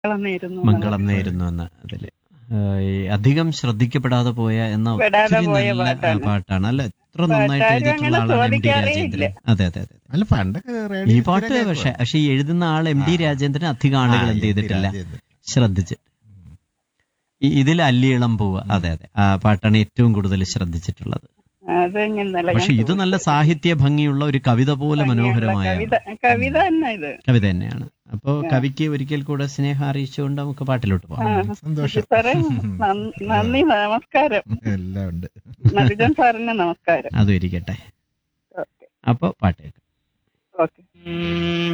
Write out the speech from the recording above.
മംഗളം നേരുന്നു മംഗളം നേരുന്നു എന്ന അതില് ഏഹ്, ഈ അധികം ശ്രദ്ധിക്കപ്പെടാതെ പോയ എന്ന പെടാതെ ഒത്തിരി പോയ നല്ല ആ, പാട്ടാണ്. പാട്ടാണ് അല്ല എത്ര നന്നായിട്ട് പാട്ടാരും എഴുതിയിട്ടുള്ള അങ്ങനെ ആളാണ് എം ഡി ചോദിക്കാറേ രാജേന്ദ്രൻ ഇല്ല. അതെ അതെ അതെ അല്ല പണ്ടൊക്കെ ഈ റേഡിയോ പാട്ട് സ്ഥിരം പക്ഷെ കേൾക്കുവാ. പക്ഷെ ഈ എഴുതുന്ന ആൾ എം ഡി ആ. രാജേന്ദ്രൻ അധികം ആളുകൾ ആ, എന്ത് ചെയ്തിട്ടില്ല രാജേന്ദ്രൻ. ശ്രദ്ധിച്ച് ഈ- ഇതിൽ അല്ലിയിളം പൂവ് അതെ അതെ ആ പാട്ടാണ് ഏറ്റവും കൂടുതൽ ശ്രദ്ധിച്ചിട്ടുള്ളത് അത് ഞാൻ നല്ല പക്ഷെ ഇത് നല്ല സാഹിത്യ ഭംഗിയുള്ള ഒരു കവിത പോലെ മനോഹരമായ കവിത കവിത തന്നെ ഇത് കവിത തന്നെയാണ് അപ്പോ കവിക്ക് ഒരിക്കൽ കൂടെ സ്നേഹം അറിയിച്ചുകൊണ്ട് നമുക്ക് പാട്ടിലോട്ട് ആ, പോകാം സന്തോഷം സാറേ നന്ദി നന്ദി നമസ്കാരം എല്ലാം ഉണ്ട് നബിജൻ സാറിന് നമസ്കാരം അതും ഇരിക്കട്ടെ ഓക്കെ അപ്പൊ പാട്ട് കേൾക്കാം ഓക്കെ